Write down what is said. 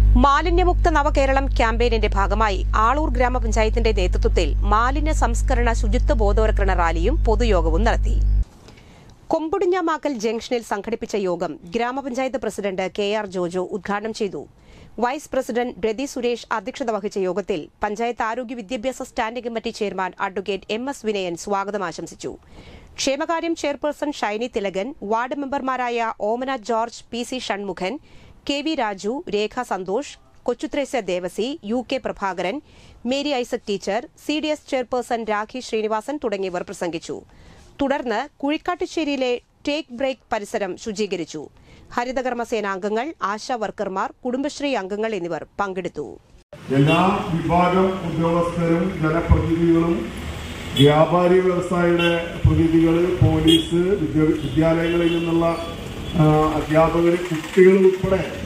മാലിന്യമുക്ത നവകേരളം ക്യാമ്പയിനിന്റെ ഭാഗമായി ആളൂർ ഗ്രാമപഞ്ചായത്തിന്റെ നേതൃത്വത്തിൽ മാലിന്യ സംസ്കരണ ശുചിത്വ ബോധവൽക്കരണ റാലിയും പൊതുയോഗവും നടത്തി കൊമ്പുടിഞ്ഞാമാക്കൽ ജംഗ്ഷനിൽ സംഘടിപ്പിച്ച യോഗം ഗ്രാമപഞ്ചായത്ത് പ്രസിഡന്റ് കെ ആർ ജോജോ ഉദ്ഘാടനം ചെയ്തു വൈസ് പ്രസിഡന്റ് രതി സുരേഷ് അധ്യക്ഷത വഹിച്ച യോഗത്തിൽ പഞ്ചായത്ത് ആരോഗ്യ വിദ്യാഭ്യാസ standing committee chairman advocate M S Vinayan സ്വാഗതം ആശംസിച്ചു ക്ഷേമകാര്യം ചെയർപേഴ്സൺ ഷൈനി തിലകൻ വാർഡ് മെമ്പർമാരായ Omana George P C Shanmughan K V Raju Rekha Santhosh Kochuthresia Devasi U K Prabhakaran Mary Isaac teacher C D S chairperson Rakhi Sreenivasan തുടങ്ങിയവർ പ്രസംഗിച്ചു തുടർന്ന് കുഴിക്കാട്ടുശ്ശേരിയിലെ ടേക്ക് ബ്രേക്ക് പരിസരം ശുചീകരിച്ചു ഹരിതകർമ്മസേന അംഗങ്ങൾ ആശാ വർക്കർമാർ കുടുംബശ്രീ അംഗങ്ങൾ എന്നിവർ പങ്കെടുത്തു എല്ലാ വിഭാഗം ഉദ്യോഗസ്ഥരും ജനപ്രതിനിധികളും വ്യാപാരി വ്യവസായിയുടെ പ്രതിനിധികൾ പോലീസ് വിദ്യ- വിദ്യാലയങ്ങളിൽ നിന്നുള്ള ആ, അധ്യാപകർ കുട്ടികൾ ഉൾപ്പെടെ